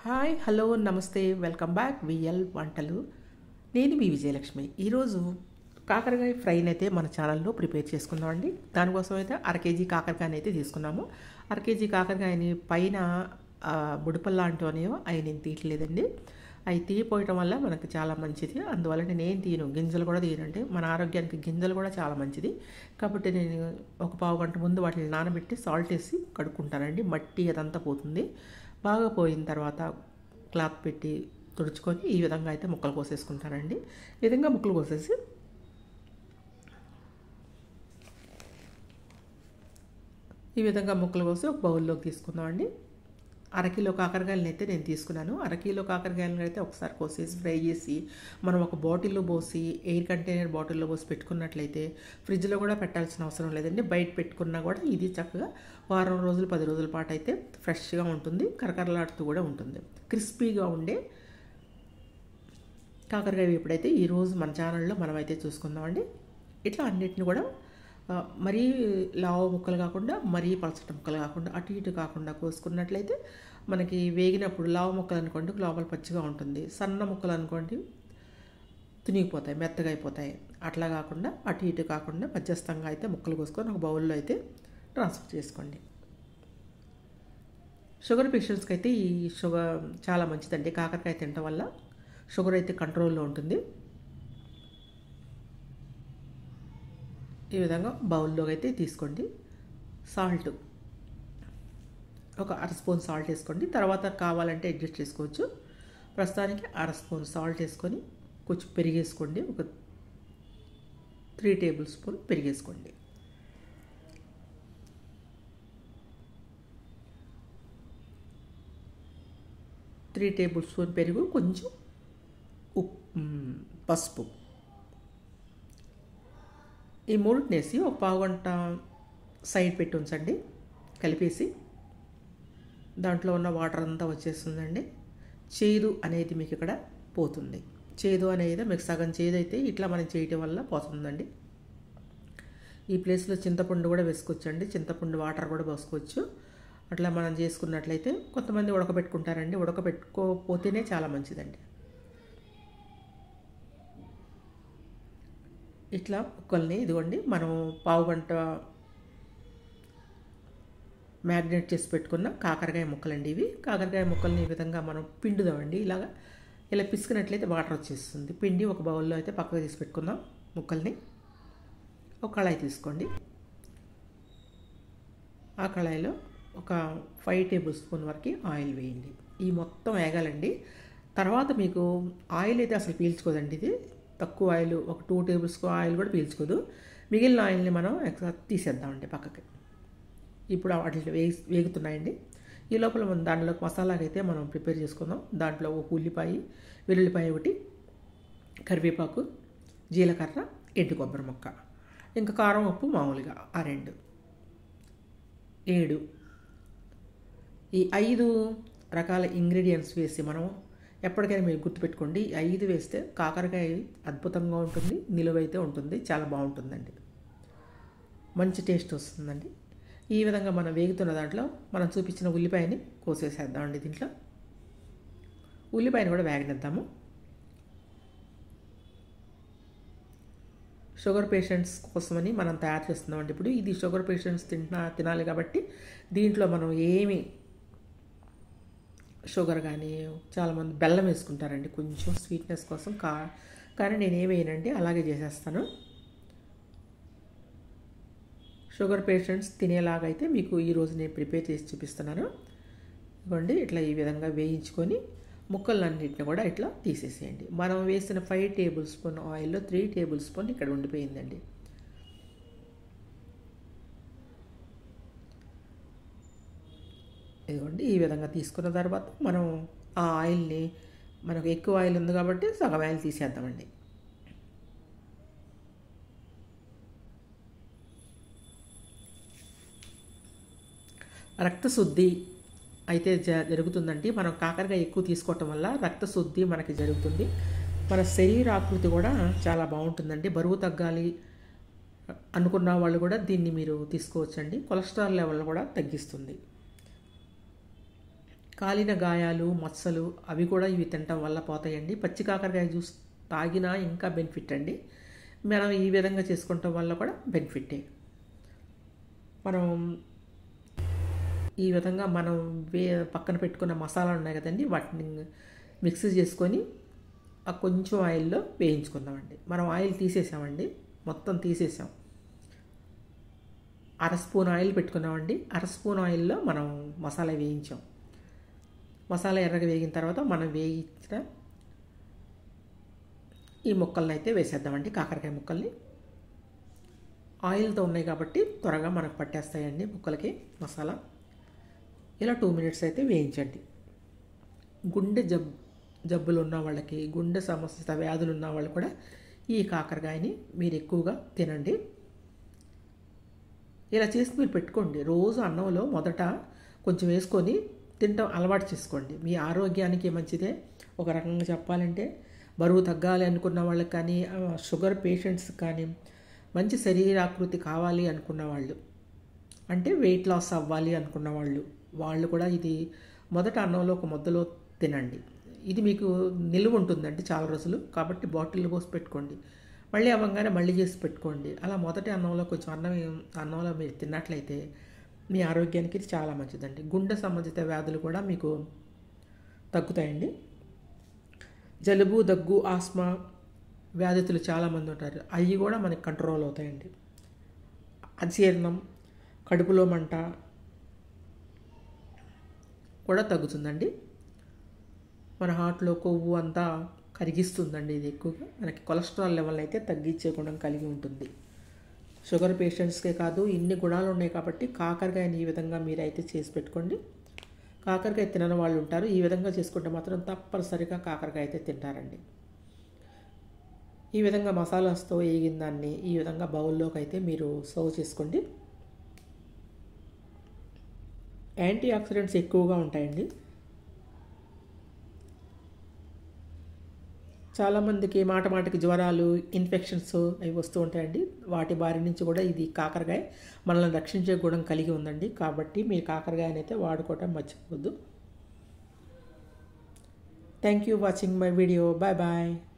hi hello namaste welcome back VL వంటలు నేను మీ విజయలక్ష్మి ఈరోజు కాకరకాయ ఫ్రైని అయితే మన ఛానల్లో ప్రిపేర్ చేసుకుందామండి దానికోసం అయితే అర కేజీ కాకరకాయని అయితే తీసుకున్నాము అర కేజీ కాకరకాయని పైన ఆ, బుడపలు లాంటివి అనేవో అవి నేను తీయట్లేదండి అవి తీయపోయటం వల్ల మనకు చాలా మంచిది అందువల్ల నేను ఏం తీయను గింజలు కూడా తీయనండి మన ఆరోగ్యానికి గింజలు కూడా చాలా మంచిది కాబట్టి నేను ఒక పావు గంట ముందు వాటిని నానబెట్టి సాల్ట్ వేసి కడుక్కుంటానండి మట్టి అదంతా పోతుంది బాగా పోయిన తర్వాత క్లాత్ పెట్టి తుడుచుకొని ఈ విధంగా అయితే ముక్కలు కోసేసుకుంటానండి ఈ విధంగా ముక్కలు కోసేసి ఈ విధంగా ముక్కలు కోసి ఒక బౌల్లోకి తీసుకుందామండి అరకిలో కాకరకాయలను అయితే నేను తీసుకున్నాను అరకిలో కాకరకాయలను అయితే ఒకసారి కోసేసి ఫ్రై చేసి మనం ఒక బాటిల్లో పోసి ఎయిర్ కంటైనర్ బాటిల్లో పోసి పెట్టుకున్నట్లయితే ఫ్రిడ్జ్లో కూడా పెట్టాల్సిన అవసరం లేదండి బయట పెట్టుకున్నా కూడా ఇది చక్కగా వారం రోజులు పది రోజుల పాటు అయితే ఫ్రెష్గా ఉంటుంది కరకరలాడుతూ కూడా ఉంటుంది క్రిస్పీగా ఉండే కాకరకాయ వేపుడైతే ఈరోజు మన ఛానల్లో మనం అయితే చూసుకుందామండి ఇట్లా అన్నిటిని కూడా ఆ, మరీ లావ ముక్కలు కాకుండా మరీ పలచటి ముక్కలు కాకుండా అటు ఇటు కాకుండా కోసుకున్నట్లయితే మనకి వేగినప్పుడు లావ ముక్కలు అనుకోండి లోపల పచ్చిగా ఉంటుంది సన్న ముక్కలు అనుకోండి తునిగిపోతాయి మెత్తగా అయిపోతాయి అట్లా కాకుండా అటు ఇటు కాకుండా మధ్యస్థంగా అయితే ముక్కలు కోసుకొని ఒక బౌల్లో అయితే ట్రాన్స్ఫర్ చేసుకోండి షుగర్ పేషెంట్స్కి అయితే ఈ షుగర్ చాలా మంచిదండి కాకరకాయ తినడం వల్ల షుగర్ అయితే కంట్రోల్లో ఉంటుంది ఈ విధంగా బౌల్లోకి అయితే తీసుకోండి సాల్ట్ ఒక అర స్పూన్ సాల్ట్ వేసుకోండి తర్వాత కావాలంటే అడ్జస్ట్ చేసుకోవచ్చు ప్రస్తుతానికి అర స్పూన్ సాల్ట్ వేసుకొని కొంచెం పెరిగేసుకోండి ఒక త్రీ టేబుల్ స్పూన్ పెరిగేసుకోండి త్రీ టేబుల్ స్పూన్ పెరుగు కొంచెం ఉప్పు మ్, పసుపు ఈ మూడుని వేసి ఒక పావు గంట సైడ్ పెట్టి ఉంచండి కలిపేసి దాంట్లో ఉన్న వాటర్ అంతా వచ్చేస్తుందండి చేదు అనేది మీకు ఇక్కడ పోతుంది చేదు అనేది మీకు సగం చేదు అయితే ఇట్లా మనం చేయటం వల్ల పోతుందండి ఈ ప్లేస్లో చింతపండు కూడా వేసుకోవచ్చండి చింతపండు వాటర్ కూడా పోసుకోవచ్చు అట్లా మనం చేసుకున్నట్లయితే కొంతమంది ఉడకబెట్టుకుంటారండి ఉడకబెట్టుకోపోతేనే చాలా మంచిదండి ఇట్లా ముక్కల్ని ఇదిగోండి మనం పావు గంట మ్యాగ్నేట్ చేసి పెట్టుకున్న కాకరకాయ ముక్కలండి ఇవి కాకరకాయ ముక్కల్ని ఈ విధంగా మనం పిండుదామండి ఇలాగా ఇలా పిసికినట్లయితే వాటర్ వచ్చేస్తుంది పిండి ఒక బౌల్లో అయితే పక్కకు తీసి పెట్టుకుందాం ముక్కల్ని ఒక కళాయి తీసుకోండి ఆ కళాయిలో ఒక ఫైవ్ టేబుల్ స్పూన్ వరకు ఆయిల్ వేయండి ఈ మొత్తం వేగాలండి తర్వాత మీకు ఆయిల్ అయితే అసలు పీల్చుకోదండి ఇది తక్కువ ఆయిల్ ఒక టూ టేబుల్ స్పూన్ ఆయిల్ కూడా పీల్చుకోదు మిగిలిన ఆయిల్ని మనం ఎక్స్ట్రా తీసేద్దామండి పక్కకి ఇప్పుడు వాటిని వేగి వేగుతున్నాయండి ఈ లోపల మనం దాంట్లోకి మసాలాకి అయితే మనం ప్రిపేర్ చేసుకుందాం దాంట్లో ఒక ఉల్లిపాయ వెల్లుల్లిపాయ ఒకటి కరివేపాకు జీలకర్ర ఎండు కొబ్బరి ముక్క ఇంకా కారం ఉప్పు మామూలుగా ఆ రెండు ఏడు ఈ ఐదు రకాల ఇంగ్రీడియంట్స్ వేసి మనం ఎప్పటికైనా మీరు గుర్తుపెట్టుకోండి ఈ ఐదు వేస్తే కాకరకాయ అద్భుతంగా ఉంటుంది నిలువైతే ఉంటుంది చాలా బాగుంటుందండి మంచి టేస్ట్ వస్తుందండి ఈ విధంగా మనం వేగుతున్న దాంట్లో మనం చూపించిన ఉల్లిపాయని కోసేసేద్దామండి దీంట్లో ఉల్లిపాయని కూడా వేగనిద్దాము షుగర్ పేషెంట్స్ కోసమని మనం తయారు చేస్తున్నామండి ఇప్పుడు ఇది షుగర్ పేషెంట్స్ తింటున్నా తినాలి కాబట్టి దీంట్లో మనం ఏమి షుగర్ కానీ చాలామంది బెల్లం వేసుకుంటారండి కొంచెం స్వీట్నెస్ కోసం కా కానీ నేను ఏమేయనండి అలాగే చేసేస్తాను షుగర్ పేషెంట్స్ తినేలాగైతే మీకు ఈరోజు నేను ప్రిపేర్ చేసి చూపిస్తున్నాను ఇవ్వండి ఇట్లా ఈ విధంగా వేయించుకొని ముక్కలన్నింటిని కూడా ఇట్లా తీసేసేయండి మనం వేసిన ఫైవ్ టేబుల్ స్పూన్ ఆయిల్లో త్రీ టేబుల్ స్పూన్ ఇక్కడ ఉండిపోయిందండి ఇదిగోండి ఈ విధంగా తీసుకున్న తర్వాత మనం ఆ ఆయిల్ని మనకు ఎక్కువ ఆయిల్ ఉంది కాబట్టి సగం ఆయిల్ తీసేద్దామండి రక్తశుద్ధి అయితే జ జరుగుతుందండి మనం కాకరకాయ ఎక్కువ తీసుకోవటం వల్ల రక్తశుద్ధి మనకి జరుగుతుంది మన శరీరాకృతి కూడా చాలా బాగుంటుందండి బరువు తగ్గాలి అనుకున్న వాళ్ళు కూడా దీన్ని మీరు తీసుకోవచ్చండి కొలెస్ట్రాల్ లెవెల్ కూడా తగ్గిస్తుంది కాలిన గాయాలు మచ్చలు అవి కూడా ఇవి తినటం వల్ల పోతాయండి పచ్చి కాకరకాయ జ్యూస్ తాగినా ఇంకా బెనిఫిట్ అండి మనం ఈ విధంగా చేసుకోవటం వల్ల కూడా బెనిఫిటే మనం ఈ విధంగా మనం వే పక్కన పెట్టుకున్న మసాలాలు ఉన్నాయి కదండి వాటిని మిక్స్ చేసుకొని ఆ కొంచెం ఆయిల్లో వేయించుకుందామండి మనం ఆయిల్ తీసేసామండి మొత్తం తీసేసాం అర స్పూన్ ఆయిల్ పెట్టుకున్నామండి అర స్పూన్ ఆయిల్లో మనం మసాలా వేయించాం మసాలా ఎర్రగా వేగిన తర్వాత మనం వేయించిన ఈ ముక్కల్ని అయితే వేసేద్దామండి కాకరకాయ ముక్కల్ని ఆయిల్తో ఉన్నాయి కాబట్టి త్వరగా మనకు పట్టేస్తాయండి ముక్కలకి మసాలా ఇలా టూ మినిట్స్ అయితే వేయించండి గుండె జబ్ జబ్బులు ఉన్న వాళ్ళకి గుండె సమస్య వ్యాధులు ఉన్న వాళ్ళు కూడా ఈ కాకరకాయని మీరు ఎక్కువగా తినండి ఇలా చేసి మీరు పెట్టుకోండి రోజు అన్నంలో మొదట కొంచెం వేసుకొని తినటం అలవాటు చేసుకోండి మీ ఆరోగ్యానికి మంచిదే ఒక రకంగా చెప్పాలంటే బరువు తగ్గాలి అనుకున్న వాళ్ళకి కానీ షుగర్ పేషెంట్స్ కానీ మంచి శరీరాకృతి కావాలి అనుకున్న వాళ్ళు అంటే వెయిట్ లాస్ అవ్వాలి అనుకున్న వాళ్ళు వాళ్ళు కూడా ఇది మొదట అన్నంలో ఒక ముద్దలో తినండి ఇది మీకు నిలువ ఉంటుందండి చాలా రోజులు కాబట్టి బాటిల్లో పోసి పెట్టుకోండి మళ్ళీ అవ్వగానే మళ్ళీ చేసి పెట్టుకోండి అలా మొదటి అన్నంలో కొంచెం అన్నం అన్నంలో మీరు తిన్నట్లయితే మీ ఆరోగ్యానికి ఇది చాలా మంచిదండి గుండె సంబంధిత వ్యాధులు కూడా మీకు తగ్గుతాయండి జలుబు దగ్గు ఆస్మా వ్యాధితులు చాలామంది ఉంటారు అవి కూడా మనకి కంట్రోల్ అవుతాయండి అజీర్ణం కడుపులో మంట కూడా తగ్గుతుందండి మన హార్ట్లో కొవ్వు అంతా కరిగిస్తుందండి ఇది ఎక్కువగా మనకి కొలెస్ట్రాల్ లెవెల్ అయితే తగ్గించే గుణం కలిగి ఉంటుంది షుగర్ పేషెంట్స్కే కాదు ఇన్ని గుణాలు ఉన్నాయి కాబట్టి కాకరకాయని ఈ విధంగా మీరైతే చేసి పెట్టుకోండి కాకరకాయ తినని వాళ్ళు ఉంటారు ఈ విధంగా చేసుకుంటే మాత్రం తప్పనిసరిగా కాకరకాయ అయితే తింటారండి ఈ విధంగా మసాలాస్తో వేగిన దాన్ని ఈ విధంగా బౌల్లోకి అయితే మీరు సర్వ్ చేసుకోండి యాంటీ ఆక్సిడెంట్స్ ఎక్కువగా ఉంటాయండి చాలామందికి మాట మాటకి జ్వరాలు ఇన్ఫెక్షన్స్ అవి వస్తూ ఉంటాయండి వాటి బారి నుంచి కూడా ఇది కాకరకాయ మనల్ని రక్షించే గుణం కలిగి ఉందండి కాబట్టి మీరు కాకరకాయని అయితే వాడుకోవటం మర్చిపోవద్దు thank you watching my video bye bye